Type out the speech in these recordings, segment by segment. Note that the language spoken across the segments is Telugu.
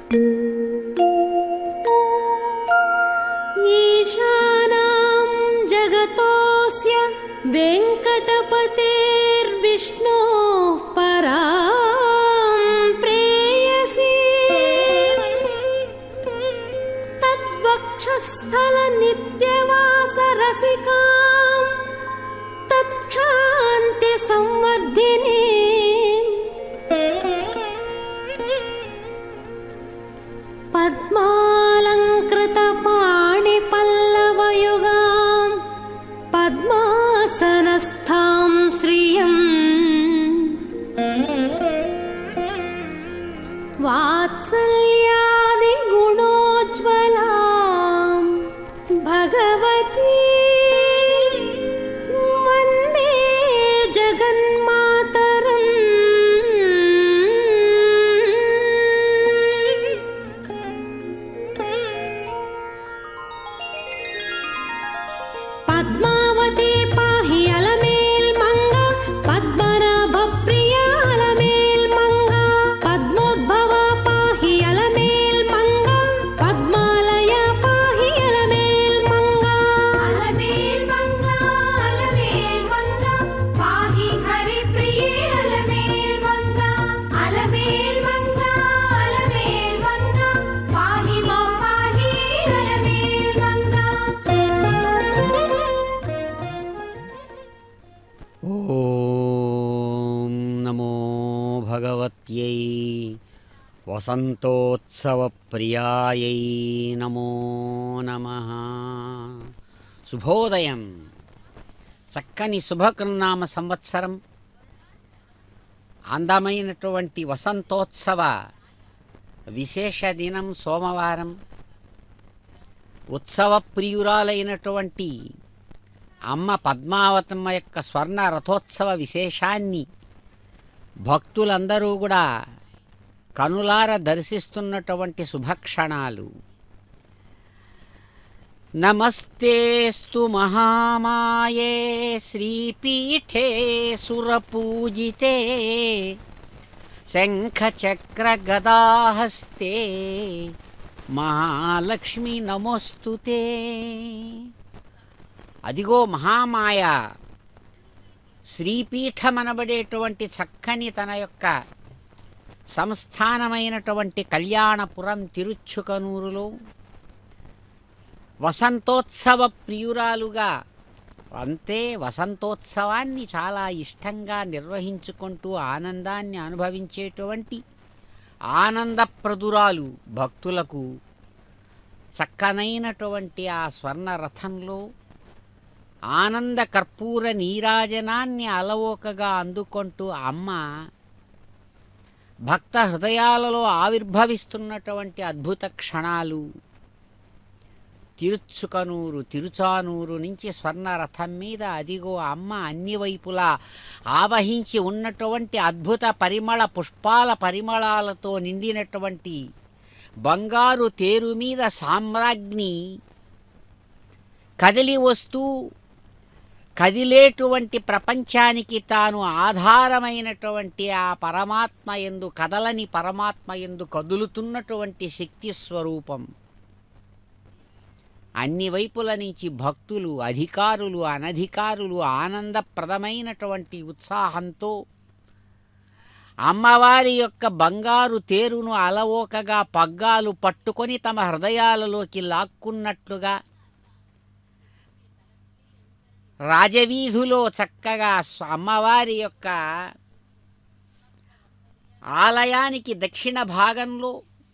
ईशानां जगतोऽस्य वेङ्कटपतेर्विष्णोः परां प्रेयसी तद्वक्षस्थलनित्यवासरसिकां तत्क्षान्तिसंवर्धिनी पद्मालङ्कृतपाणिपल्लवयुगां पद्मासनस्थां श्रियम् वात्सल्यादिगुणोज्ज्वलां भगवती वन्दे जगन्मातरम् पद्मावती पाहि अलमेल् मङ्गा पद्मनाभप्रिया अलमेल् मङ्गा पद्मोद्भवा पाहि अलमेल् मङ्गा पद्मालया पाहि अलमेल् मङ्गा अलमेल मंगा अलमेल मंगा पाहि हरिप्रिये अलमेल मंगा अलमेल मंगा अलमेल मंगा पाहि मां पाहि अलमेल मंगा ఓం నమో భగవత్యై వసంతోత్సవప్రియాయై నమో నమ శుభోదయం చక్కని శుభకృన్నామ సంవత్సరం అందమైనటువంటి వసంతోత్సవ విశేష దినం సోమవారం ఉత్సవ ప్రియురాలైనటువంటి అమ్మ పద్మావతమ్మ యొక్క స్వర్ణ రథోత్సవ విశేషాన్ని భక్తులందరూ కూడా కనులార దర్శిస్తున్నటువంటి శుభక్షణాలు నమస్తేస్తు మహామాయే శ్రీపీఠే సురపూజితే శంఖచక్రగదాహస్తే మహాలక్ష్మి నమోస్తుతే అదిగో మహామాయ శ్రీపీఠమనబడేటువంటి చక్కని తన యొక్క సంస్థానమైనటువంటి కళ్యాణపురం తిరుచ్చుకనూరులో వసంతోత్సవ ప్రియురాలుగా అంతే వసంతోత్సవాన్ని చాలా ఇష్టంగా నిర్వహించుకుంటూ ఆనందాన్ని అనుభవించేటువంటి ఆనందప్రదురాలు భక్తులకు చక్కనైనటువంటి ఆ స్వర్ణ రథంలో ఆనంద కర్పూర నీరాజనాన్ని అలవోకగా అందుకుంటూ అమ్మ భక్త హృదయాలలో ఆవిర్భవిస్తున్నటువంటి అద్భుత క్షణాలు తిరుచుకనూరు తిరుచానూరు నుంచి స్వర్ణ రథం మీద అదిగో అమ్మ అన్ని వైపులా ఆవహించి ఉన్నటువంటి అద్భుత పరిమళ పుష్పాల పరిమళాలతో నిండినటువంటి బంగారు తేరు మీద సామ్రాజ్ఞి కదిలి వస్తూ కదిలేటువంటి ప్రపంచానికి తాను ఆధారమైనటువంటి ఆ పరమాత్మ ఎందు కదలని పరమాత్మ ఎందు కదులుతున్నటువంటి శక్తి స్వరూపం అన్ని వైపుల నుంచి భక్తులు అధికారులు అనధికారులు ఆనందప్రదమైనటువంటి ఉత్సాహంతో అమ్మవారి యొక్క బంగారు తేరును అలవోకగా పగ్గాలు పట్టుకొని తమ హృదయాలలోకి లాక్కున్నట్లుగా రాజవీధులో చక్కగా స్వ- అమ్మవారి యొక్క ఆలయానికి దక్షిణ భాగంలో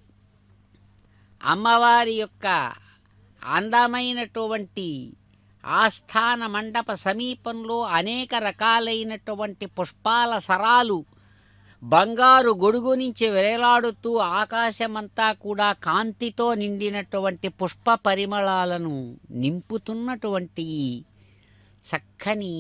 అమ్మవారి యొక్క అందమైనటువంటి ఆస్థాన మండప సమీపంలో అనేక రకాలైనటువంటి పుష్పాల సరాలు బంగారు గొడుగు నుంచి వేలాడుతూ ఆకాశమంతా కూడా కాంతితో నిండినటువంటి పుష్ప పరిమళాలను నింపుతున్నటువంటి ఈ చక్కని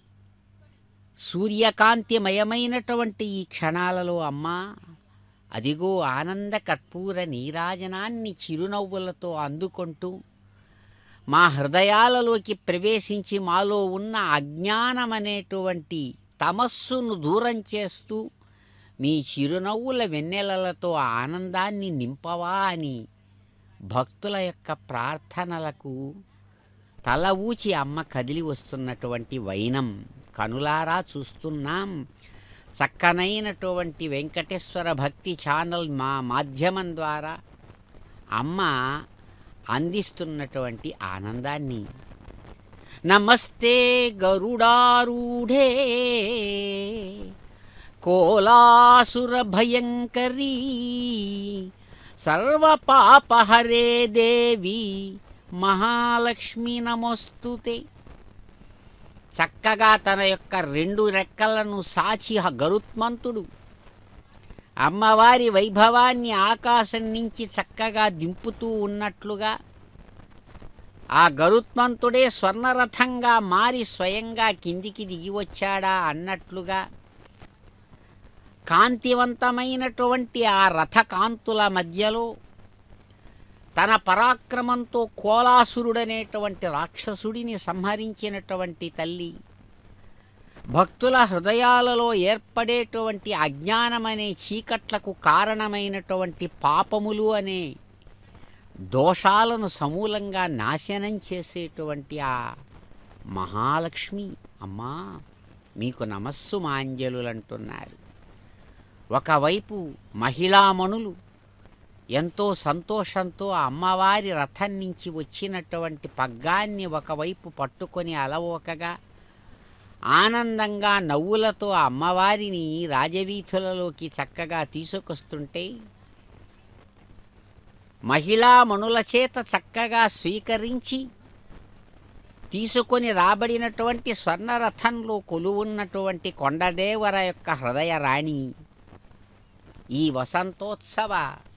సూర్యకాంతిమయమైనటువంటి ఈ క్షణాలలో అమ్మా అదిగో ఆనంద కర్పూర నీరాజనాన్ని చిరునవ్వులతో అందుకుంటూ మా హృదయాలలోకి ప్రవేశించి మాలో ఉన్న అజ్ఞానమనేటువంటి తమస్సును దూరం చేస్తూ మీ చిరునవ్వుల వెన్నెలలతో ఆనందాన్ని నింపవా అని భక్తుల యొక్క ప్రార్థనలకు తల ఊచి అమ్మ కదిలి వస్తున్నటువంటి వైనం కనులారా చూస్తున్నాం చక్కనైనటువంటి వెంకటేశ్వర భక్తి ఛానల్ మా మాధ్యమం ద్వారా అమ్మ అందిస్తున్నటువంటి ఆనందాన్ని నమస్తే గరుడారూఢే కోలాసుర భయంకరీ సర్వపాపహరే దేవి మహాలక్ష్మి నమోస్తుతే చక్కగా తన యొక్క రెండు రెక్కలను సాచి హ- గరుత్మంతుడు అమ్మవారి వైభవాన్ని ఆకాశం నుంచి చక్కగా దింపుతూ ఉన్నట్లుగా ఆ గరుత్మంతుడే స్వర్ణరథంగా మారి స్వయంగా కిందికి దిగి వచ్చాడా అన్నట్లుగా కాంతివంతమైనటువంటి ఆ రథకాంతుల మధ్యలో తన పరాక్రమంతో కోలాసురుడనేటువంటి రాక్షసుడిని సంహరించినటువంటి తల్లి భక్తుల హృదయాలలో ఏర్పడేటువంటి అజ్ఞానమనే చీకట్లకు కారణమైనటువంటి పాపములు అనే దోషాలను సమూలంగా నాశనం చేసేటువంటి ఆ మహాలక్ష్మి అమ్మా మీకు నమస్సు మాంజలులంటున్నారు ఒకవైపు మహిళామణులు ఎంతో సంతోషంతో అమ్మవారి రథం నుంచి వచ్చినటువంటి పగ్గాన్ని ఒకవైపు పట్టుకొని అలవోకగా ఆనందంగా నవ్వులతో అమ్మవారిని రాజవీధులలోకి చక్కగా తీసుకొస్తుంటే మహిళామణుల చేత చక్కగా స్వీకరించి తీసుకొని రాబడినటువంటి స్వర్ణరథంలో కొలువున్నటువంటి కొండదేవర యొక్క హృదయ రాణి ఈ వసంతోత్సవ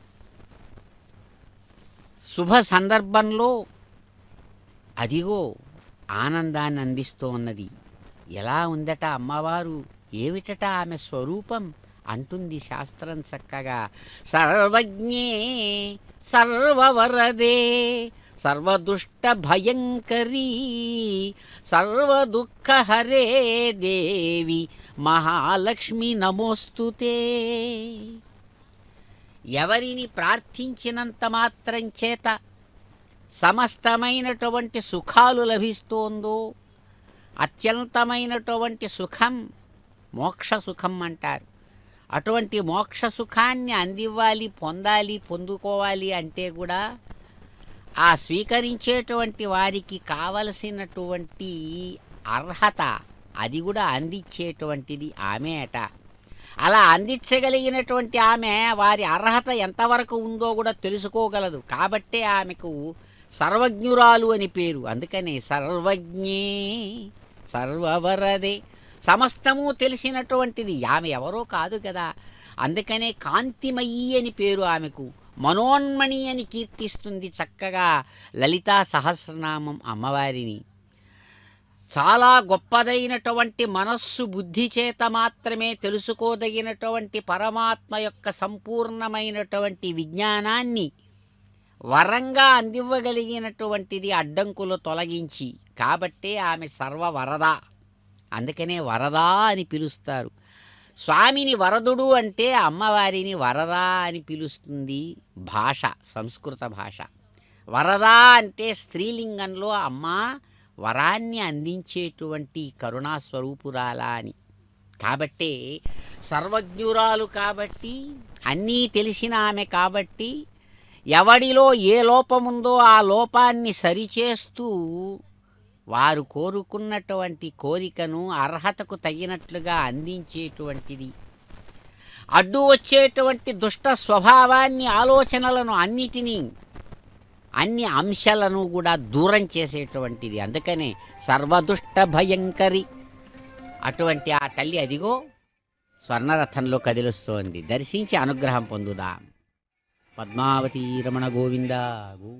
శుభ సందర్భంలో అదిగో ఆనందాన్ని అందిస్తూ ఉన్నది ఎలా ఉందట అమ్మవారు ఏమిటట ఆమె స్వరూపం అంటుంది శాస్త్రం చక్కగా సర్వజ్ఞే సర్వవరదే సర్వదుష్ట భయంకరీ సర్వదుఃఖహరే దేవి మహాలక్ష్మి నమోస్తుతే ఎవరిని ప్రార్థించినంత మాత్రం చేత సమస్తమైనటువంటి సుఖాలు లభిస్తోందో అత్యంతమైనటువంటి సుఖం మోక్ష సుఖం అంటారు అటువంటి మోక్ష సుఖాన్ని అందివ్వాలి పొందాలి పొందుకోవాలి అంటే కూడా ఆ స్వీకరించేటువంటి వారికి కావలసినటువంటి అర్హత అది కూడా అందించేటువంటిది ఆమె అట అలా అందించగలిగినటువంటి ఆమె వారి అర్హత ఎంతవరకు ఉందో కూడా తెలుసుకోగలదు కాబట్టే ఆమెకు సర్వజ్ఞురాలు అని పేరు అందుకనే సర్వజ్ఞే సర్వవరదే సమస్తము తెలిసినటువంటిది ఆమె ఎవరో కాదు కదా అందుకనే కాంతిమయీ అని పేరు ఆమెకు మనోన్మణి అని కీర్తిస్తుంది చక్కగా లలితా సహస్రనామం అమ్మవారిని చాలా గొప్పదైనటువంటి మనస్సు బుద్ధి చేత మాత్రమే తెలుసుకోదగినటువంటి పరమాత్మ యొక్క సంపూర్ణమైనటువంటి విజ్ఞానాన్ని వరంగా అందివ్వగలిగినటువంటిది అడ్డంకులు తొలగించి కాబట్టే ఆమె సర్వవరద అందుకనే వరదా అని పిలుస్తారు స్వామిని వరదుడు అంటే అమ్మవారిని వరదా అని పిలుస్తుంది భాష సంస్కృత భాష వరదా అంటే స్త్రీలింగంలో అమ్మ వరాన్ని అందించేటువంటి కరుణాస్వరూపురాలా అని కాబట్టే సర్వజ్ఞురాలు కాబట్టి అన్నీ తెలిసిన ఆమె కాబట్టి ఎవడిలో ఏ లోపముందో ఆ లోపాన్ని సరిచేస్తూ వారు కోరుకున్నటువంటి కోరికను అర్హతకు తగినట్లుగా అందించేటువంటిది అడ్డు వచ్చేటువంటి దుష్ట స్వభావాన్ని ఆలోచనలను అన్నిటినీ అన్ని అంశాలను కూడా దూరం చేసేటువంటిది అందుకనే సర్వదుష్ట భయంకరి అటువంటి ఆ తల్లి అదిగో స్వర్ణరథంలో కదిలుస్తోంది దర్శించి అనుగ్రహం పొందుదాం పద్మావతి రమణ గోవింద గో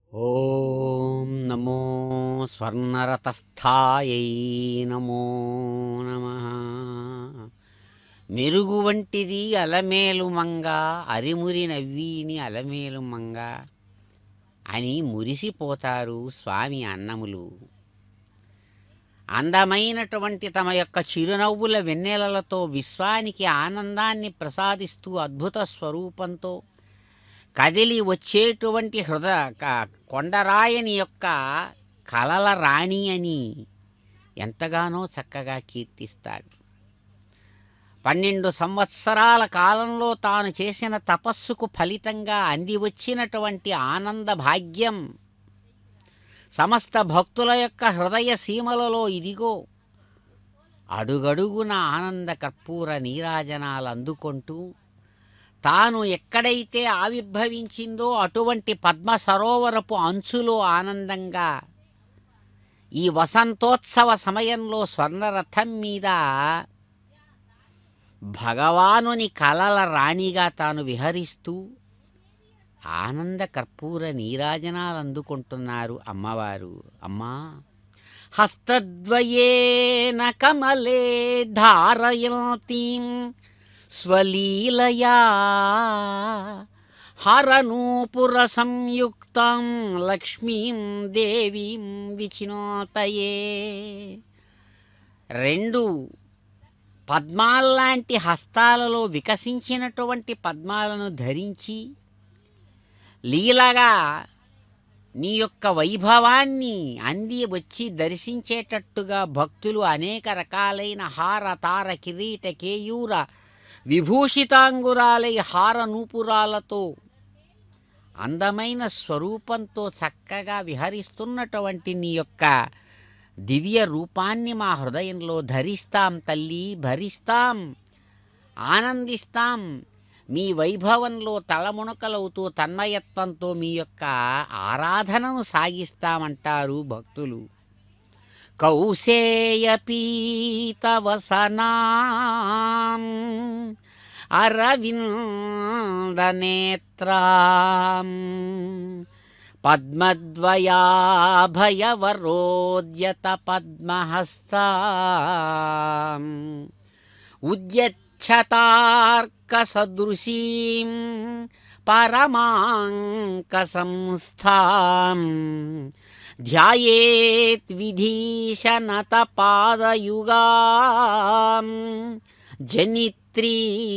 ఓం నమో స్వర్ణరతస్థాయై నమో నమ మెరుగు వంటిది అలమేలు మంగ అరిమురి నవ్వీని అలమేలు మంగ అని మురిసిపోతారు స్వామి అన్నములు అందమైనటువంటి తమ యొక్క చిరునవ్వుల వెన్నెలలతో విశ్వానికి ఆనందాన్ని ప్రసాదిస్తూ అద్భుత స్వరూపంతో కదిలి వచ్చేటువంటి హృద క- కొండరాయని యొక్క కలల రాణి అని ఎంతగానో చక్కగా కీర్తిస్తాడు పన్నెండు సంవత్సరాల కాలంలో తాను చేసిన తపస్సుకు ఫలితంగా అంది వచ్చినటువంటి ఆనంద భాగ్యం సమస్త భక్తుల యొక్క హృదయ సీమలలో ఇదిగో అడుగడుగున ఆనంద కర్పూర నీరాజనాలు అందుకుంటూ తాను ఎక్కడైతే ఆవిర్భవించిందో అటువంటి పద్మ సరోవరపు అంచులో ఆనందంగా ఈ వసంతోత్సవ సమయంలో స్వర్ణరథం మీద భగవానుని కలల రాణిగా తాను విహరిస్తూ ఆనంద కర్పూర నీరాజనాలు అందుకుంటున్నారు అమ్మవారు అమ్మా హస్తద్వయేన కమలే ధారయతీం స్వలీలయా హరనూపుర సంయుక్తం లక్ష్మీం దేవీం విచినోతయే రెండు పద్మాల్లాంటి హస్తాలలో వికసించినటువంటి పద్మాలను ధరించి లీలగా నీ యొక్క వైభవాన్ని అంది వచ్చి దర్శించేటట్టుగా భక్తులు అనేక రకాలైన హార తార కిరీట కేయూర విభూషితాంగురాలై హార నూపురాలతో అందమైన స్వరూపంతో చక్కగా విహరిస్తున్నటువంటి నీ యొక్క దివ్య రూపాన్ని మా హృదయంలో ధరిస్తాం తల్లి భరిస్తాం ఆనందిస్తాం మీ వైభవంలో తలమునకలవుతూ తన్మయత్వంతో మీ యొక్క ఆరాధనను సాగిస్తామంటారు భక్తులు కౌసేయపీతవసనాం అరవిందనేత్రాం పద్మద్వయాభయవరోద్యత పద్మహస్తాం ఉద్యచ్చతార్కసదృశీం పరమాంకసంస్థాం ధ్యాయేత్ విధీశనత పాదయుగాం జనిత్రీ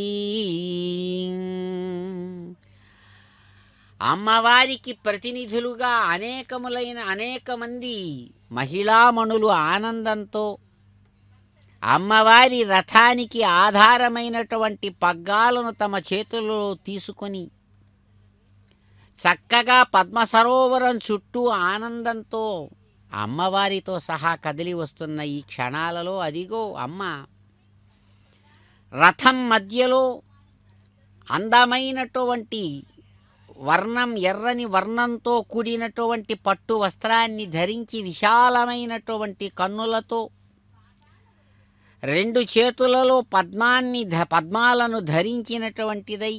అమ్మవారికి ప్రతినిధులుగా అనేకములైన అనేక మంది మహిళామణులు ఆనందంతో అమ్మవారి రథానికి ఆధారమైనటువంటి పగ్గాలను తమ చేతుల్లో తీసుకొని చక్కగా పద్మ సరోవరం చుట్టూ ఆనందంతో అమ్మవారితో సహా కదిలి వస్తున్న ఈ క్షణాలలో అదిగో అమ్మ రథం మధ్యలో అందమైనటువంటి వర్ణం ఎర్రని వర్ణంతో కూడినటువంటి పట్టు వస్త్రాన్ని ధరించి విశాలమైనటువంటి కన్నులతో రెండు చేతులలో పద్మాన్ని ధ పద్మాలను ధరించినటువంటిదై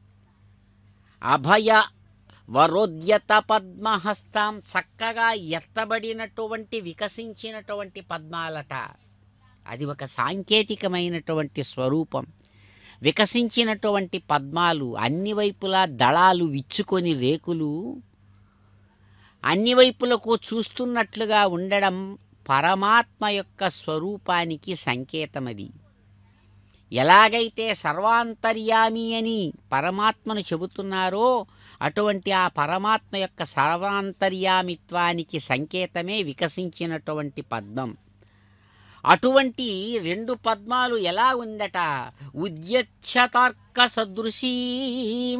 అభయ వరోద్యత పద్మహస్తాం చక్కగా ఎత్తబడినటువంటి వికసించినటువంటి పద్మాలట అది ఒక సాంకేతికమైనటువంటి స్వరూపం వికసించినటువంటి పద్మాలు అన్ని వైపులా దళాలు విచ్చుకొని రేకులు అన్ని వైపులకు చూస్తున్నట్లుగా ఉండడం పరమాత్మ యొక్క స్వరూపానికి సంకేతమది ఎలాగైతే సర్వాంతర్యామి అని పరమాత్మను చెబుతున్నారో అటువంటి ఆ పరమాత్మ యొక్క సర్వాంతర్యామిత్వానికి సంకేతమే వికసించినటువంటి పద్మం అటువంటి రెండు పద్మాలు ఎలా ఉందట ఉద్యచ్చతార్క సదృశీం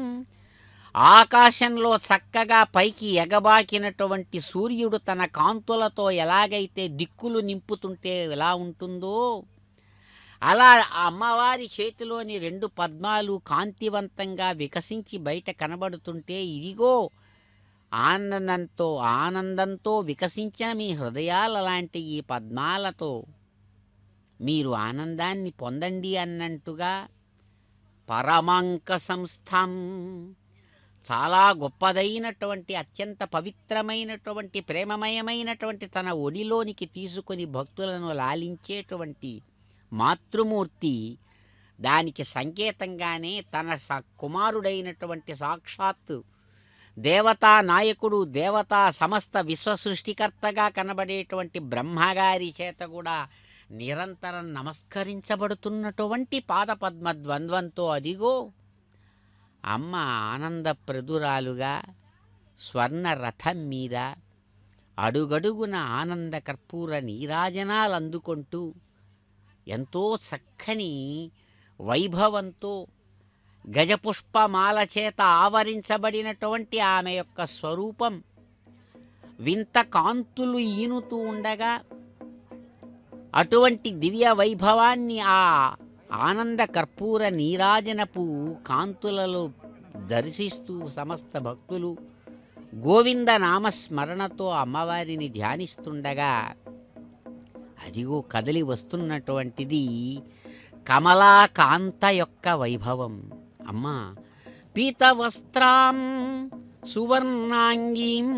ఆకాశంలో చక్కగా పైకి ఎగబాకినటువంటి సూర్యుడు తన కాంతులతో ఎలాగైతే దిక్కులు నింపుతుంటే ఎలా ఉంటుందో అలా ఆ అమ్మవారి చేతిలోని రెండు పద్మాలు కాంతివంతంగా వికసించి బయట కనబడుతుంటే ఇదిగో ఆనందంతో ఆనందంతో వికసించిన మీ హృదయాల లాంటి ఈ పద్మాలతో మీరు ఆనందాన్ని పొందండి అన్నట్టుగా పరమాంక సంస్థం చాలా గొప్పదైనటువంటి అత్యంత పవిత్రమైనటువంటి ప్రేమమయమైనటువంటి తన ఒడిలోనికి తీసుకొని భక్తులను లాలించేటువంటి మాతృమూర్తి దానికి సంకేతంగానే తన స కుమారుడైనటువంటి సాక్షాత్తు దేవతా నాయకుడు దేవతా సమస్త విశ్వ సృష్టికర్తగా కనబడేటువంటి బ్రహ్మగారి చేత కూడా నిరంతరం నమస్కరించబడుతున్నటువంటి పాదపద్మ ద్వంద్వంతో అదిగో అమ్మ ఆనందప్రదురాలుగా స్వర్ణ రథం మీద అడుగడుగున ఆనంద కర్పూర నీరాజనాలు అందుకుంటూ ఎంతో చక్కని వైభవంతో గజపుష్పమాల చేత ఆవరించబడినటువంటి ఆమె యొక్క స్వరూపం వింత కాంతులు ఈనుతూ ఉండగా అటువంటి దివ్య వైభవాన్ని ఆ ఆనంద కర్పూర నీరాజనపు కాంతులలో దర్శిస్తూ సమస్త భక్తులు గోవింద నామస్మరణతో అమ్మవారిని ధ్యానిస్తుండగా అదిగో కదలి వస్తున్నటువంటిది కమలాకాంత యొక్క వైభవం అమ్మా పీతవస్త్రాం సువర్ణాంగీం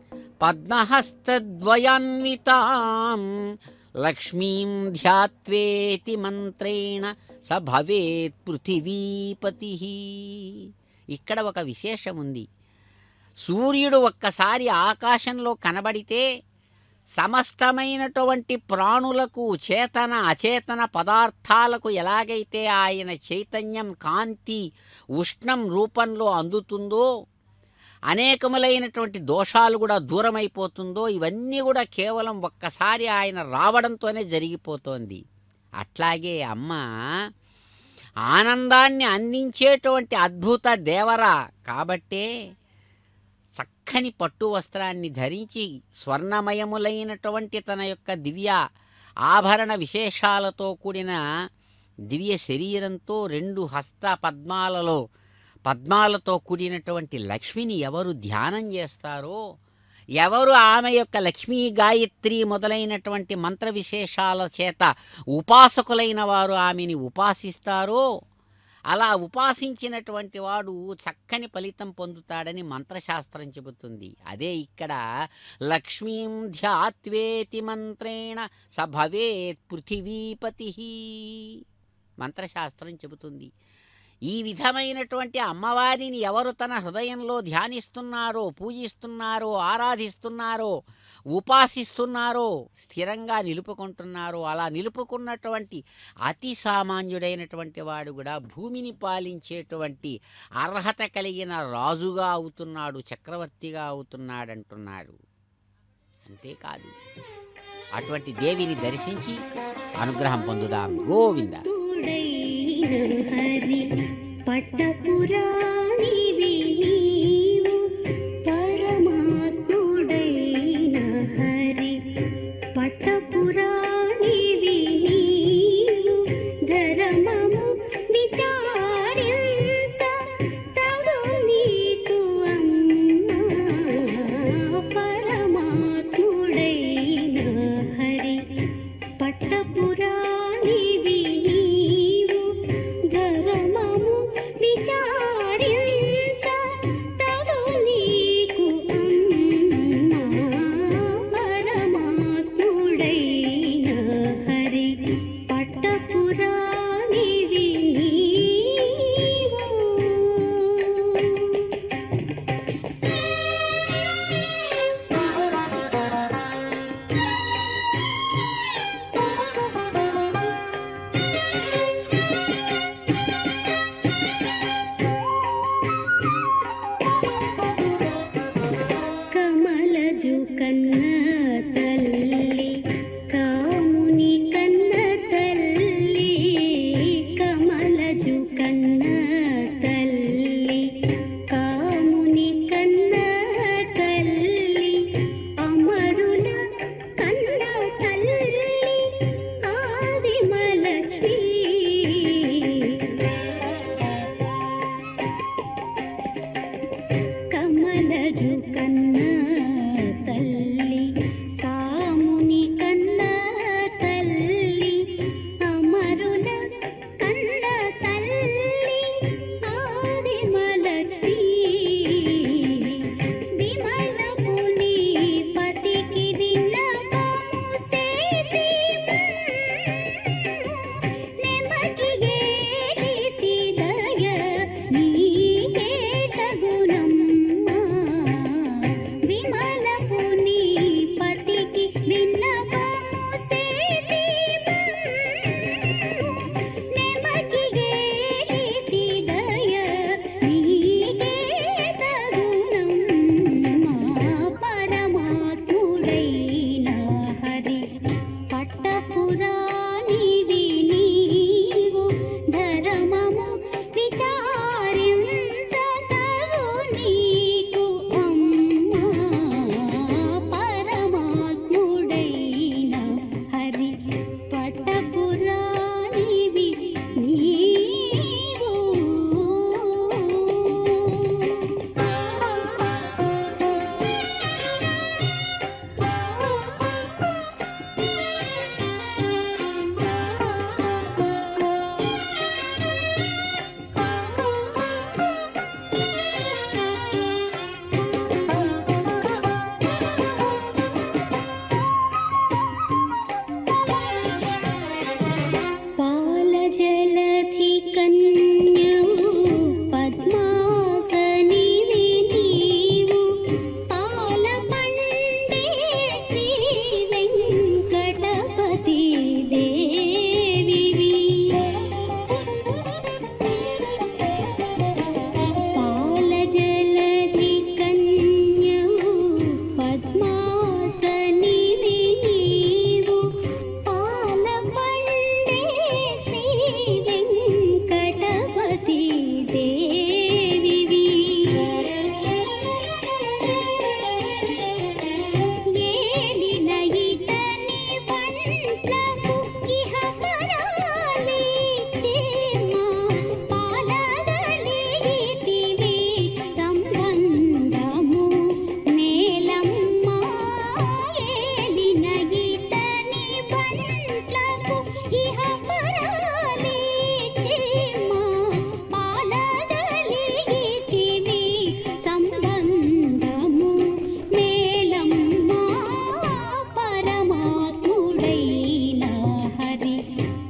పద్మహస్తద్వయాన్వితాం లక్ష్మీం ధ్యాత్వేతి మంత్రేణ స భవేత్ పృథివీపతి ఇక్కడ ఒక విశేషం ఉంది సూర్యుడు ఒక్కసారి ఆకాశంలో కనబడితే సమస్తమైనటువంటి ప్రాణులకు చేతన అచేతన పదార్థాలకు ఎలాగైతే ఆయన చైతన్యం కాంతి ఉష్ణం రూపంలో అందుతుందో అనేకములైనటువంటి దోషాలు కూడా దూరమైపోతుందో ఇవన్నీ కూడా కేవలం ఒక్కసారి ఆయన రావడంతోనే జరిగిపోతోంది అట్లాగే అమ్మ ఆనందాన్ని అందించేటువంటి అద్భుత దేవర కాబట్టే చక్కని పట్టు వస్త్రాన్ని ధరించి స్వర్ణమయములైనటువంటి తన యొక్క దివ్య ఆభరణ విశేషాలతో కూడిన దివ్య శరీరంతో రెండు హస్త పద్మాలలో పద్మాలతో కూడినటువంటి లక్ష్మిని ఎవరు ధ్యానం చేస్తారో ఎవరు ఆమె యొక్క లక్ష్మీ గాయత్రి మొదలైనటువంటి మంత్ర విశేషాల చేత ఉపాసకులైన వారు ఆమెని ఉపాసిస్తారో అలా ఉపాసించినటువంటి వాడు చక్కని ఫలితం పొందుతాడని మంత్రశాస్త్రం చెబుతుంది అదే ఇక్కడ లక్ష్మీం ధ్యాత్వేతి మంత్రేణ స భవేత్ పృథివీపతి మంత్రశాస్త్రం చెబుతుంది ఈ విధమైనటువంటి అమ్మవారిని ఎవరు తన హృదయంలో ధ్యానిస్తున్నారో పూజిస్తున్నారో ఆరాధిస్తున్నారో ఉపాసిస్తున్నారో స్థిరంగా నిలుపుకుంటున్నారో అలా నిలుపుకున్నటువంటి అతి సామాన్యుడైనటువంటి వాడు కూడా భూమిని పాలించేటువంటి అర్హత కలిగిన రాజుగా అవుతున్నాడు చక్రవర్తిగా అవుతున్నాడంటున్నారు అంతేకాదు అటువంటి దేవిని దర్శించి అనుగ్రహం పొందుదాం గోవింద తుడైన హరి పట్టపురాణివి నీవు పరమాత్ముడైన హరి పట్టపురాణివి నీవు ధర్మము విచారించ తగు నీకు అమ్మా పరమాత్ముడైన హరి పట్టపురాణివి నీవు ధర్మము విచారించ తగు నీకు అమ్మా పరమాత్ముడైన హరి పట్టపురాణివి నీవు కమలజు కన్న తల్లి కాముని కన్న తల్లి కమలజు కన్న తల్లి కాముని కన్న తల్లి అమరుల కన్న తల్లి ఆదిమలక్ష్మీ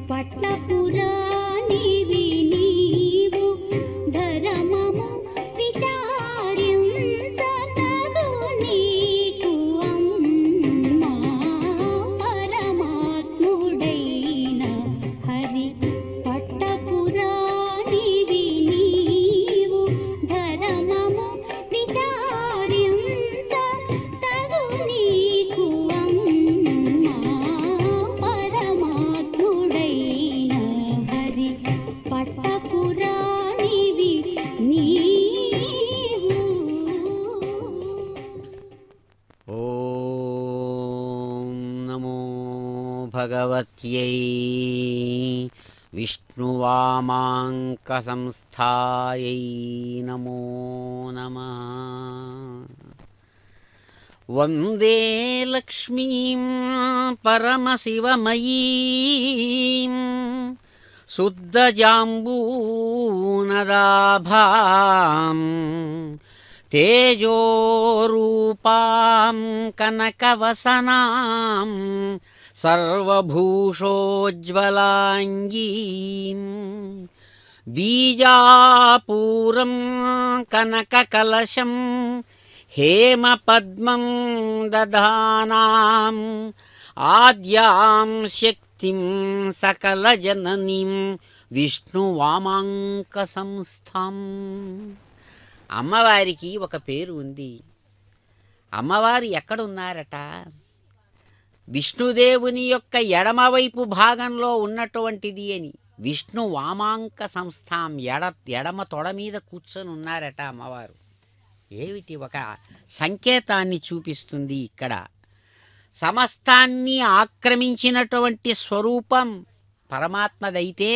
పట్టపురాణివి నీవు ధరమము విచారించతగు నీకు అమ్మా పరమాత్ముడైన హరి పట్టపురాణివి నీవు ధరమము విచారించతగు నీకు అమ్మా పరమాత్ముడైన హరి పట్టపురాణివి నీవు ఓం నమో భగవత్యై విష్ణువామాంకసంస్థాయై నమో నమః వందే లక్ష్మీం పరమశివమయీం శుద్ధజాంబూనదాభాం తేజోరూపాం కనకవసనాం సర్వభూషోజ్వలాంగీం బీజాపూరం కనకకలశం హేమపద్మం దధానాం ఆద్యాం శక్తిం సకలజననీం విష్ణువామాంక సంస్థం అమ్మవారికి ఒక పేరు ఉంది అమ్మవారు ఎక్కడున్నారట విష్ణుదేవుని యొక్క ఎడమవైపు భాగంలో ఉన్నటువంటిది అని విష్ణు వామాంక సంస్థాం ఎడ ఎడమ తొడ మీద కూర్చొని ఉన్నారట అమ్మవారు ఏమిటి ఒక సంకేతాన్ని చూపిస్తుంది ఇక్కడ సమస్తాన్ని ఆక్రమించినటువంటి స్వరూపం పరమాత్మదైతే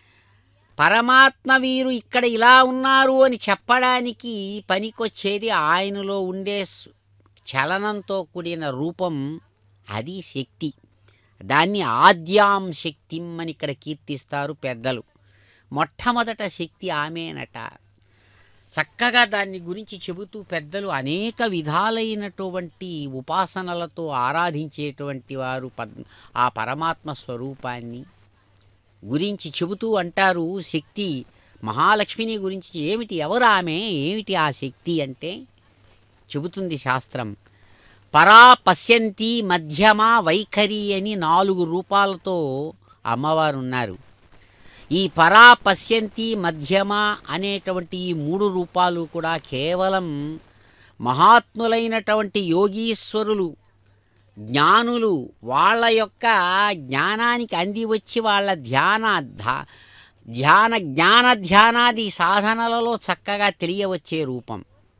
పరమాత్మ వీరు ఇక్కడ ఇలా ఉన్నారు అని చెప్పడానికి పనికొచ్చేది ఆయనలో ఉండే స్- చలనంతో కూడిన రూపం అది శక్తి దాన్ని ఆద్యాం శక్తిం అని ఇక్కడ కీర్తిస్తారు పెద్దలు మొట్టమొదట శక్తి ఆమెనట చక్కగా దాన్ని గురించి చెబుతూ పెద్దలు అనేక విధాలైనటువంటి ఉపాసనలతో ఆరాధించేటువంటి వారు పద్ ఆ పరమాత్మ స్వరూపాన్ని గురించి చెబుతూ అంటారు శక్తి మహాలక్ష్మిని గురించి ఏమిటి ఎవరు ఆమె ఏమిటి ఆ శక్తి అంటే చెబుతుంది శాస్త్రం పరా పశ్యంతి మధ్యమ వైఖరి అని నాలుగు రూపాలతో అమ్మవారు ఉన్నారు ఈ పరా పశ్యంతి మధ్యమ అనేటువంటి ఈ మూడు రూపాలు కూడా కేవలం మహాత్ములైనటువంటి యోగీశ్వరులు జ్ఞానులు వాళ్ళ యొక్క జ్ఞానానికి అంది వచ్చి వాళ్ళ ధ్యాన ధా- ధ్యాన జ్ఞాన ధ్యానాది సాధనలలో చక్కగా తెలియవచ్చే రూపం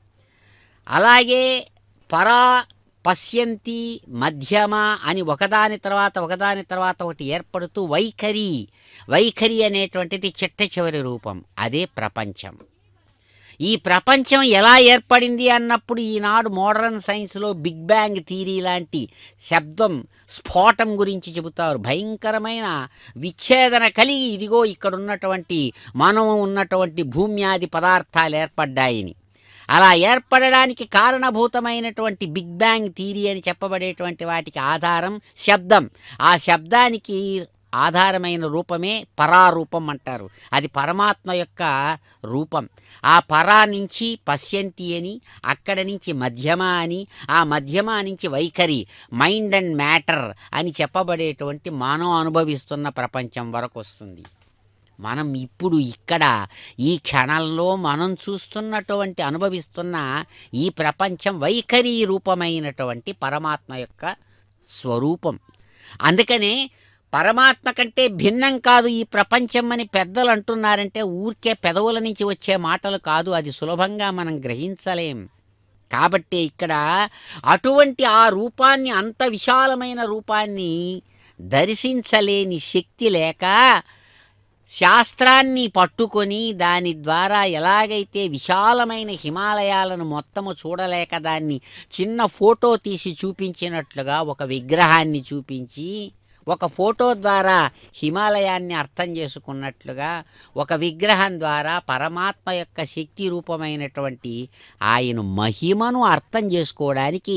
అలాగే పరా పశ్యంతి మధ్యమ అని ఒకదాని తర్వాత ఒకదాని తర్వాత ఒకటి ఏర్పడుతూ వైఖరి వైఖరి అనేటువంటిది చిట్ట చివరి రూపం అదే ప్రపంచం ఈ ప్రపంచం ఎలా ఏర్పడింది అన్నప్పుడు ఈనాడు మోడర్న్ సైన్స్లో బిగ్ బ్యాంగ్ థీరీ లాంటి శబ్దం స్ఫోటం గురించి చెబుతారు భయంకరమైన విచ్ఛేదన కలిగి ఇదిగో ఇక్కడ ఉన్నటువంటి మనం ఉన్నటువంటి భూమ్యాది పదార్థాలు ఏర్పడ్డాయని అలా ఏర్పడడానికి కారణభూతమైనటువంటి బిగ్ బ్యాంగ్ థీరీ అని చెప్పబడేటువంటి వాటికి ఆధారం శబ్దం ఆ శబ్దానికి ఆధారమైన రూపమే పరారూపం అంటారు అది పరమాత్మ యొక్క రూపం ఆ పరా నుంచి పశ్యంతి అని అక్కడ నుంచి మధ్యమ అని ఆ మధ్యమ నుంచి వైఖరి మైండ్ అండ్ మ్యాటర్ అని చెప్పబడేటువంటి మనం అనుభవిస్తున్న ప్రపంచం వరకు వస్తుంది మనం ఇప్పుడు ఇక్కడ ఈ క్షణంలో మనం చూస్తున్నటువంటి అనుభవిస్తున్న ఈ ప్రపంచం వైఖరి రూపమైనటువంటి పరమాత్మ యొక్క స్వరూపం అందుకనే పరమాత్మ కంటే భిన్నం కాదు ఈ ప్రపంచం అని పెద్దలు అంటున్నారంటే ఊరికే పెదవుల నుంచి వచ్చే మాటలు కాదు అది సులభంగా మనం గ్రహించలేం కాబట్టి ఇక్కడ అటువంటి ఆ రూపాన్ని అంత విశాలమైన రూపాన్ని దర్శించలేని శక్తి లేక శాస్త్రాన్ని పట్టుకొని దాని ద్వారా ఎలాగైతే విశాలమైన హిమాలయాలను మొత్తము చూడలేక దాన్ని చిన్న ఫోటో తీసి చూపించినట్లుగా ఒక విగ్రహాన్ని చూపించి ఒక ఫోటో ద్వారా హిమాలయాన్ని అర్థం చేసుకున్నట్లుగా ఒక విగ్రహం ద్వారా పరమాత్మ యొక్క శక్తి రూపమైనటువంటి ఆయన మహిమను అర్థం చేసుకోవడానికి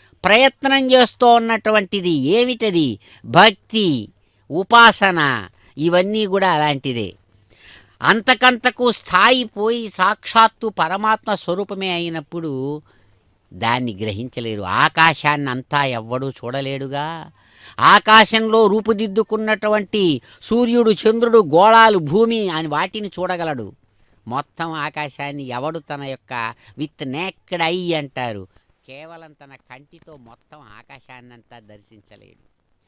ప్రయత్నం చేస్తూ ఉన్నటువంటిది ఏమిటది భక్తి ఉపాసన ఇవన్నీ కూడా అలాంటిదే అంతకంతకు స్థాయి పోయి సాక్షాత్తు పరమాత్మ స్వరూపమే అయినప్పుడు దాన్ని గ్రహించలేరు ఆకాశాన్ని అంతా ఎవ్వడూ చూడలేడుగా ఆకాశంలో రూపుదిద్దుకున్నటువంటి సూర్యుడు చంద్రుడు గోళాలు భూమి అని వాటిని చూడగలడు మొత్తం ఆకాశాన్ని ఎవడు తన యొక్క విత్ నేక్కడ్ ఐ అంటారు కేవలం తన కంటితో మొత్తం ఆకాశాన్నంతా దర్శించలేడు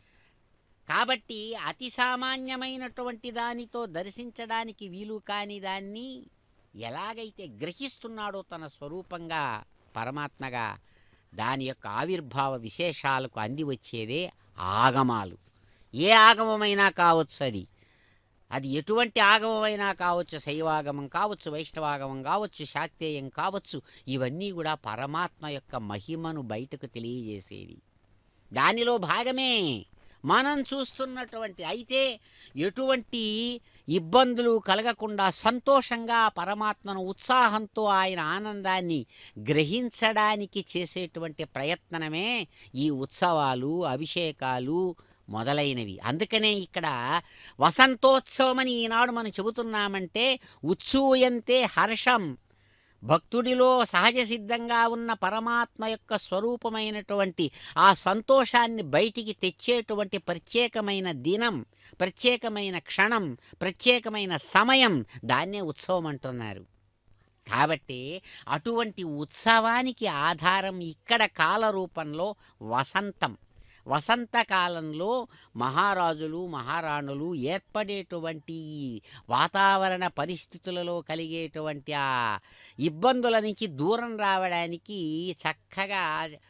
కాబట్టి అతి సామాన్యమైనటువంటి దానితో దర్శించడానికి వీలు కాని దాన్ని ఎలాగైతే గ్రహిస్తున్నాడో తన స్వరూపంగా పరమాత్మగా దాని యొక్క ఆవిర్భావ విశేషాలకు అంది వచ్చేదే ఆగమాలు ఏ ఆగమమైనా కావచ్చు అది అది ఎటువంటి ఆగమమైనా కావచ్చు శైవాగమం కావచ్చు వైష్ణవాగమం కావచ్చు శాక్తేయం కావచ్చు ఇవన్నీ కూడా పరమాత్మ యొక్క మహిమను బయటకు తెలియజేసేది దానిలో భాగమే మనం చూస్తున్నటువంటి అయితే ఎటువంటి ఇబ్బందులు కలగకుండా సంతోషంగా పరమాత్మను ఉత్సాహంతో ఆయన ఆనందాన్ని గ్రహించడానికి చేసేటువంటి ప్రయత్నమే ఈ ఉత్సవాలు అభిషేకాలు మొదలైనవి అందుకనే ఇక్కడ వసంతోత్సవం అని ఈనాడు మనం చెబుతున్నామంటే ఉత్సూయంతే హర్షం భక్తుడిలో సహజ సిద్ధంగా ఉన్న పరమాత్మ యొక్క స్వరూపమైనటువంటి ఆ సంతోషాన్ని బయటికి తెచ్చేటువంటి ప్రత్యేకమైన దినం ప్రత్యేకమైన క్షణం ప్రత్యేకమైన సమయం దాన్నే ఉత్సవం అంటున్నారు కాబట్టి అటువంటి ఉత్సవానికి ఆధారం ఇక్కడ కాల రూపంలో వసంతం వసంతకాలంలో మహారాజులు మహారాణులు ఏర్పడేటువంటి ఈ వాతావరణ పరిస్థితులలో కలిగేటువంటి ఆ ఇబ్బందుల నుంచి దూరం రావడానికి చక్కగా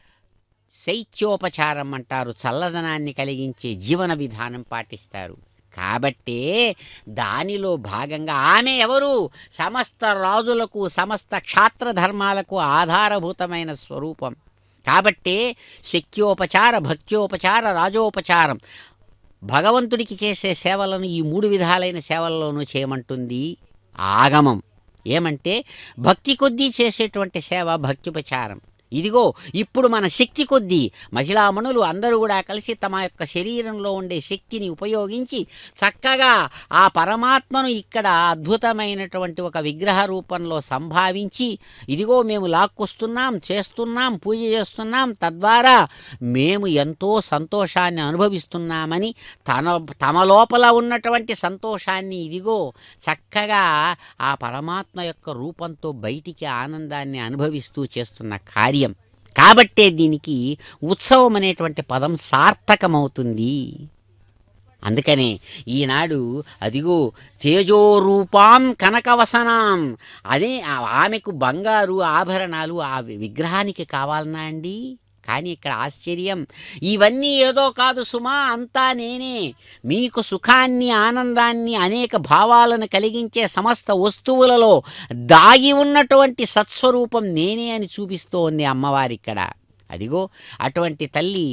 శైత్యోపచారం అంటారు చల్లదనాన్ని కలిగించే జీవన విధానం పాటిస్తారు కాబట్టే దానిలో భాగంగా ఆమె ఎవరు సమస్త రాజులకు సమస్త క్షాత్ర ధర్మాలకు ఆధారభూతమైన స్వరూపం కాబట్టే శక్యోపచార భక్త్యోపచార రాజోపచారం భగవంతుడికి చేసే సేవలను ఈ మూడు విధాలైన సేవలలోనూ చేయమంటుంది ఆగమం ఏమంటే భక్తి కొద్దీ చేసేటువంటి సేవ భక్త్యుపచారం ఇదిగో ఇప్పుడు మన శక్తి కొద్దీ మహిళామణులు అందరూ కూడా కలిసి తమ యొక్క శరీరంలో ఉండే శక్తిని ఉపయోగించి చక్కగా ఆ పరమాత్మను ఇక్కడ అద్భుతమైనటువంటి ఒక విగ్రహ రూపంలో సంభావించి ఇదిగో మేము లాక్కొస్తున్నాం చేస్తున్నాం పూజ చేస్తున్నాం తద్వారా మేము ఎంతో సంతోషాన్ని అనుభవిస్తున్నామని తన తమ లోపల ఉన్నటువంటి సంతోషాన్ని ఇదిగో చక్కగా ఆ పరమాత్మ యొక్క రూపంతో బయటికి ఆనందాన్ని అనుభవిస్తూ చేస్తున్న కార్యం కాబట్టే దీనికి ఉత్సవం అనేటువంటి పదం సార్థకమవుతుంది అందుకనే ఈనాడు అదిగో తేజోరూపాం కనకవసనాం అదే ఆ- ఆమెకు బంగారు ఆభరణాలు ఆ వి- విగ్రహానికి కావాలనా అండి కానీ ఇక్కడ ఆశ్చర్యం ఇవన్నీ ఏదో కాదు సుమా అంతా నేనే మీకు సుఖాన్ని ఆనందాన్ని అనేక భావాలను కలిగించే సమస్త వస్తువులలో దాగి ఉన్నటువంటి సత్స్వరూపం నేనే అని చూపిస్తోంది అమ్మవారి ఇక్కడ అదిగో అటువంటి తల్లి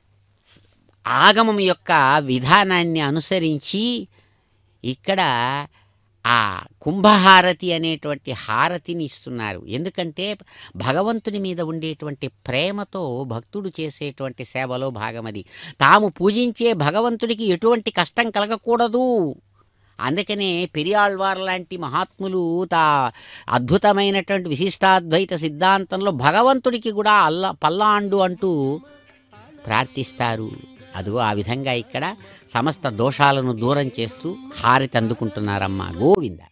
ఆగమం యొక్క విధానాన్ని అనుసరించి ఇక్కడ ఆ కుంభహారతి అనేటువంటి హారతిని ఇస్తున్నారు ఎందుకంటే భగవంతుని మీద ఉండేటువంటి ప్రేమతో భక్తుడు చేసేటువంటి సేవలో భాగమది తాము పూజించే భగవంతుడికి ఎటువంటి కష్టం కలగకూడదు అందుకనే పెరియాళ్వార్ లాంటి మహాత్ములు తా అద్భుతమైనటువంటి విశిష్టాద్వైత సిద్ధాంతంలో భగవంతుడికి కూడా అల్ల పల్లాండు అంటూ ప్రార్థిస్తారు అదిగో ఆ విధంగా ఇక్కడ సమస్త దోషాలను దూరం చేస్తూ హారతి అందుకుంటున్నారమ్మా గోవింద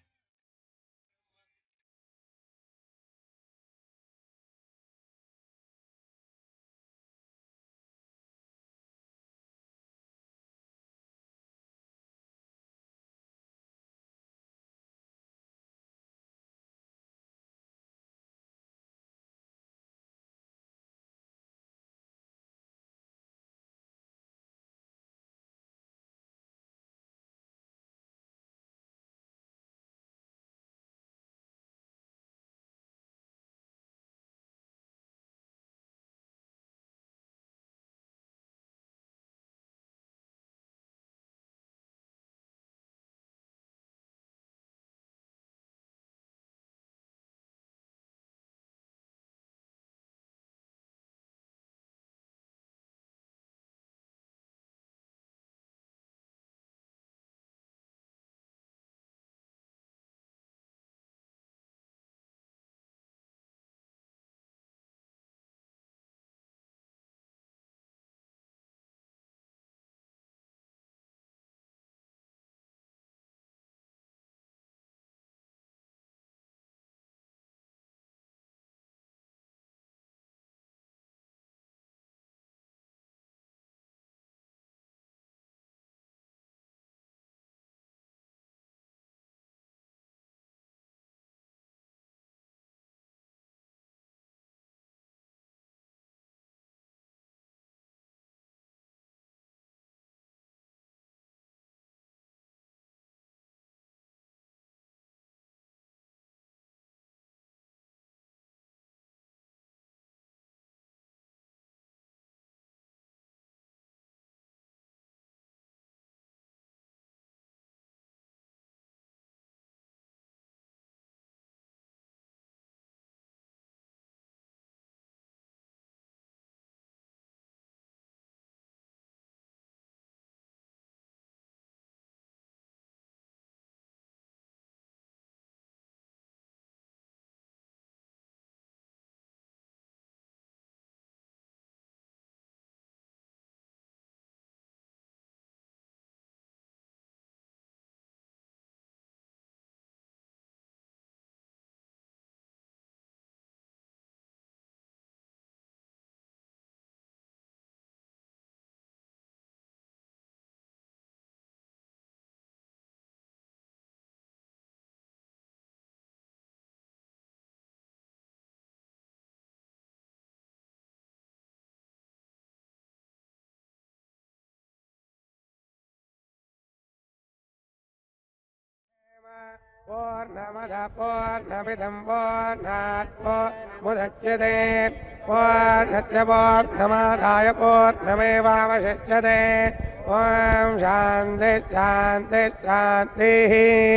पूर्णमद पूर्णमिदं पूर्णात्मो मुदच्यते पूर्णस्य पूर्णमादाय पूर्णमेवावशिष्यते ॐ शान्ति शान्ति शान्तिः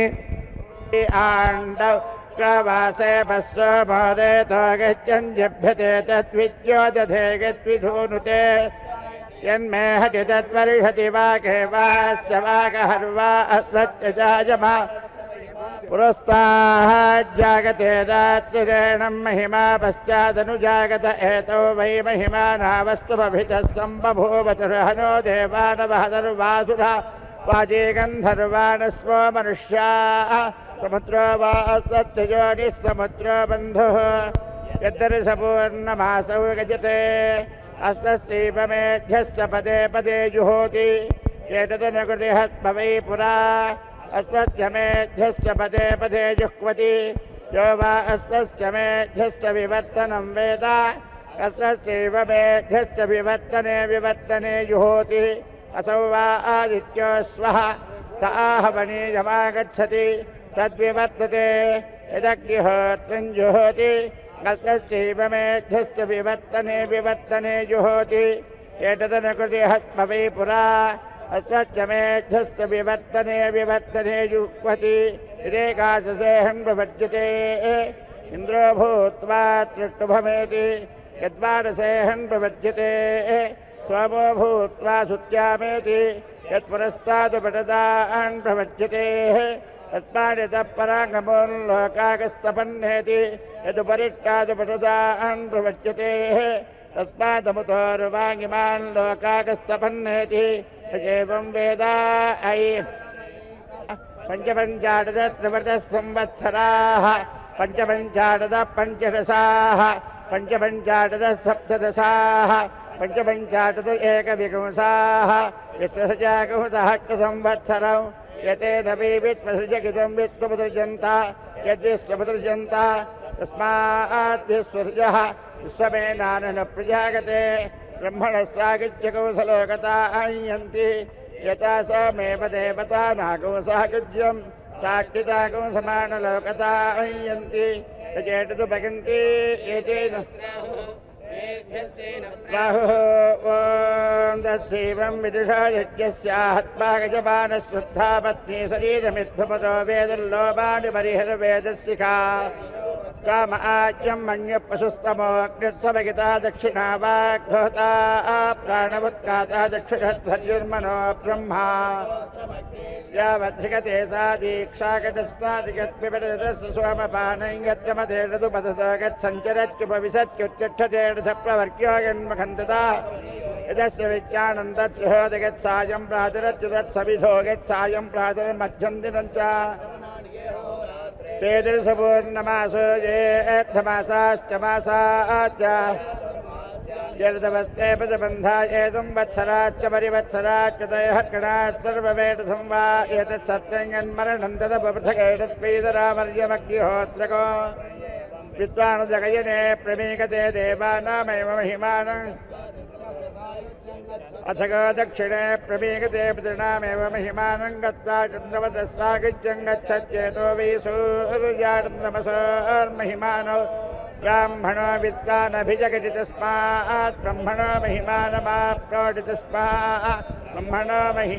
आण्डौ प्रवासे भस्व महोदय तो गच्छन्त्यभ्यते तद्विद्यो दधे गद्विधूनुते यन्मे हति तत्परिहति वाके वाश्च वाकहर्वा अस्वत्य जायमा पुरस्ताज्जागते रात्रिरेणं महिमा पश्चादनुजागत एतौ वै महिमा नावस्तुमभितः सम्बभूवतुर्हनो देवानवहदर्वासुरा वाजे गन्धर्वाणस्वो मनुष्याः समुद्रो वा सत्यजोनिः समुद्रो बन्धुः यद्दर्शपूर्णमासौ गजते अस्तस्यैव मेध्यश्च पदे पदे जुहोति एतदनुकृतिहस्म वै पुरा अस्तस्य मेध्यश्च पदे पदे जुह्वति यो वा अस्तश्च मेध्यश्च विवर्तनं वेद अस्तस्यैव मेध्यश्च विवर्तने विवर्तने जुहोति असौ वा आदित्यो स्वः स आहवनीयमागच्छति तद्विवर्तते यदग्निहोत्रं जुहोति कस्तस्यैव मेध्यश्च विवर्तने विवर्तने जुहोति एतदनुकृतिहस्म वै पुरा अस्य मेध्यश्च विवर्तने विवर्तने जुह्वति इदेकाशसेहं प्रवर्ज्यते इन्द्रो भूत्वा तृष्टुभमेति यद्वारसेहं प्रवर्ज्यते सोमो भूत्वा सुत्यामेति यत्पुरस्तादुपटदान् प्रवर्ज्यते तस्मादितः पराङ्गमोल्लोकागस्तपन्नेति यदुपरिष्टादुपटदान् प्रवर्ज्यते तस्मादमुतोर्वाङ्गिमान् लोकागस्तपन्नेति एवं वेद ऐ पञ्चपञ्चाशद त्रिवृतः संवत्सराः पञ्चपञ्चाशद पञ्चदशाः पञ्चपञ्चाशद सप्तदशाः पञ्चपञ्चाशद एकविंशाः विश्वसजागुंसः संवत्सरौ यतेन वै विश्वसृजगिदं विश्वमुदृजन्ता यद्विश्वमुदृजन्ता तस्मात् विश्वसृजः विश्वमेनानन प्रजागते ब्रह्मणः सागित्य कौसलोकता आयन्ति यथा समेव देवता नागो सायुज्यं साक्षितागो समानलोकता आयन्ति चेटतु भगन्ति एतेन राहुः ॐ तस्यैवं विदुषा यज्ञस्याहत्मा गजमानश्रुद्धा पत्नी शरीरमिद्धुमतो वेदल्लोपानि परिहरवेदशिखा काम आज्यं मन्यपशुस्तमोऽग्निस्वभगिता दक्षिणा वाग्भवता प्राणवत्काता दक्षिणध्वर्युर्मनो ब्रह्मा यावद्धिगते सा दीक्षागतस्नादिगत्पिबदस्य सोमपानं यत्र मते ऋतुपदतो गच्छञ्चरत्युपविशत्युत्तिष्ठते प्रवर्ग्यो जन्मखन्तता यदस्य विज्ञानं तत्सहोदगत्सायं प्रातरत्युदत्सविधो गत्सायं प्रातर्मध्यं दिनं च ते दर्शपूर्णमासो ये अर्थमासाश्च मासाश्च यर्दवस्ते पदबन्धाय संवत्सराच्च परिवत्सराच्च तयः गणात् सर्ववेदसं वा एतत् सत्यङ्गन्मरणं तदपृथगेतत्पीतरामर्यमग्निहोत्रको विद्वानुजगयने प्रमीकते देवानामेव महिमानम् अथ ग दक्षिणे प्रमीगते पितॄणामेव महिमानं गत्वा चन्द्रवतः सागित्यं गच्छत्येतो वै सूर्याचन्द्रमसोर्महिमानो ब्राह्मणो विद्वानभिजगति तस्मात् ब्रह्मणो महिमानमाप्नोति तस्मात् ब्रह्मणो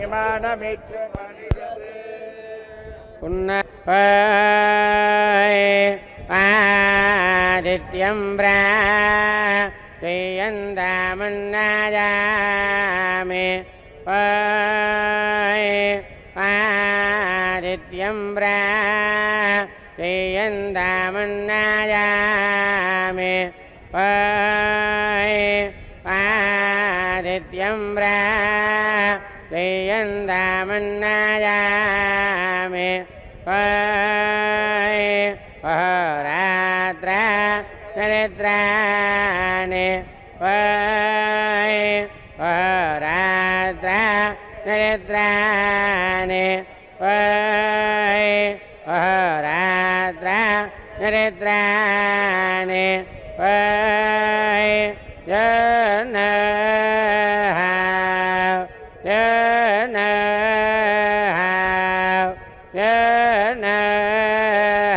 महिमानमित्युपनिषत् आदित्यं ब्रा श्रीयन्दामुन्नायामि आदित्यं ब्रा श्रीयन्दामुन्नायामि आदित्यं ब्रा श्रीयन्दामुन्नायामि रात्र नरिद्राणि रात्र नरिद्राणि रात्र नरिद्राणि जन जन जन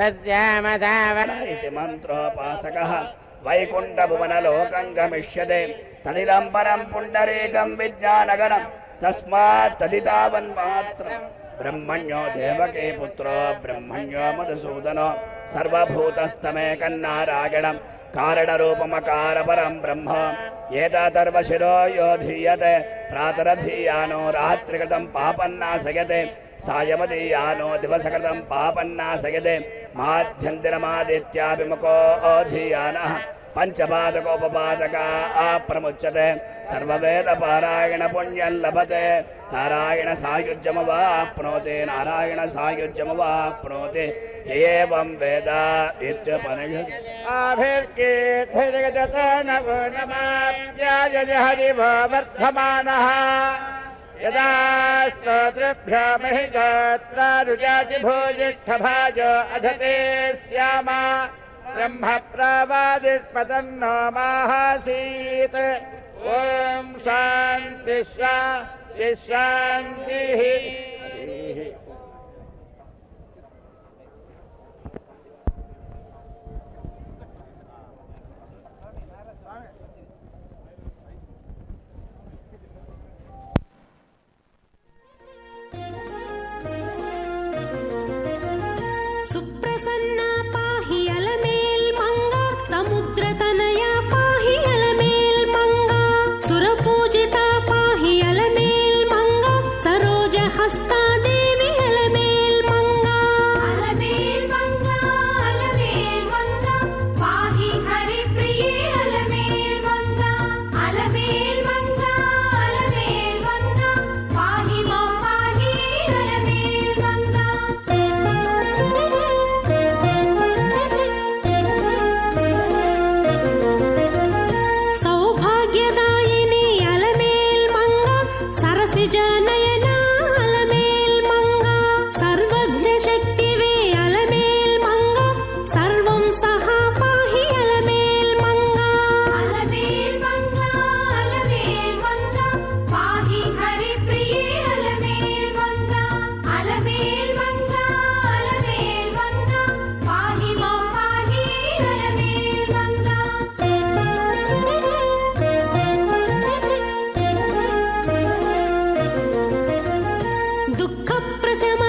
तस्यामधावन इति मन्त्रोपासकः वैकुण्ठभुवनलोकं गमिष्यते तदिदं परं पुण्डरीकं विज्ञानगणं तस्मात् तदितावन्मात्रम् ब्रह्मण्यो देवके पुत्रो ब्रह्मण्यो मधुसूदनो सर्वभूतस्तमेकन्नारायणं कारणरूपमकारपरं ब्रह्म एतातर्वशिरो यो धीयते प्रातरधीयानो रात्रिकृतं पापन्नाशयते सायमदीयानो दिवसकृतं पापन्नाशयते माध्यन्तिरमादित्याभिमुखो धीयानः पञ्चपादकोपपादका प्रमुच्यते सर्ववेदपारायणपुण्यं लभते नारायणसायुज्यमवाप्नोति नारायणसायुज्यमवाप्नोति य एवं वेद इत्युपनिषत् आभिर्गीर्भिर्गजत नवो नमाप्याय हरिभो वर्धमानः यदा स्तोतृभ्यो महिगोत्रारुजाति भोजिष्ठभाज अधते स्यामा ब्रह्म प्रवादिष्पदन्नो माहासीत् ॐ शान्ति शान्ति शान्तिः సుప్రసన్నా పాహి అలమేల్ మంగ సముద్రతనయా పాహి అలమేల్ మంగ సురపూజిత పాహి అలమేల్ మంగ సరోజ హస్తా దేవి అలమేల్ మంగ అలమేల్ మంగ అలమేల్ మంగ పాహి హరి ప్రియే అలమేల్ మంగ అలమేల్ మంగ అలమేల్ మంగ పాహి మా పాహి అలమేల్ సౌభాగ్యదాయిని అలమేల్ మంగ సరసిజ నయన అలమేల్ మంగ సర్వజ్ఞ శక్తివే అలమేల్ మంగ సర్వం సహా పాహి అలమేల్ మంగ అలమేల్ మంగ అలమేల్ మంగ పాహి హరి ప్రియే అలమేల్ మంగ అలమేల్ మంగ అలమేల్ మంగ పాహి మా పాహి అలమేల్ దుఃఖ ప్రశమ